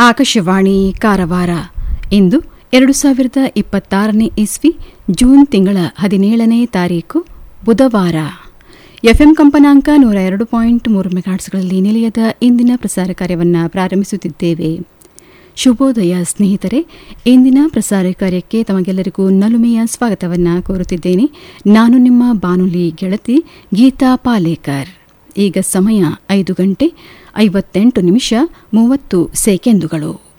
ಆಕಾಶವಾಣಿ ಕಾರವಾರ ಇಂದು ಎರಡು ಸಾವಿರದ ಇಪ್ಪತ್ತಾರನೇ ಇಸ್ವಿ ಜೂನ್ ತಿಂಗಳ ಹದಿನೇಳನೇ ತಾರೀಕು ಬುಧವಾರ ಎಫ್ಎಂ ಕಂಪನಾಂಕ ನೂರ ಎರಡು ಪಾಯಿಂಟ್ ಮೂರು ಮೆಗಾಟ್ಸ್ಗಳಲ್ಲಿ ನಿಲಯದ ಇಂದಿನ ಪ್ರಸಾರ ಕಾರ್ಯವನ್ನು ಪ್ರಾರಂಭಿಸುತ್ತಿದ್ದೇವೆ ಶುಭೋದಯ ಸ್ನೇಹಿತರೆ ಇಂದಿನ ಪ್ರಸಾರ ಕಾರ್ಯಕ್ಕೆ ತಮಗೆಲ್ಲರಿಗೂ ನಲುಮೆಯ ಸ್ವಾಗತವನ್ನು ಕೋರುತ್ತಿದ್ದೇನೆ ನಾನು ನಿಮ್ಮ ಬಾನುಲಿ ಗೆಳತಿ ಗೀತಾ ಪಾಲೇಕರ್ ಈಗ ಸಮಯ ಐದು ಗಂಟೆ ಐವತ್ತೆಂಟು ನಿಮಿಷ ಮೂವತ್ತು ಸೆಕೆಂಡುಗಳು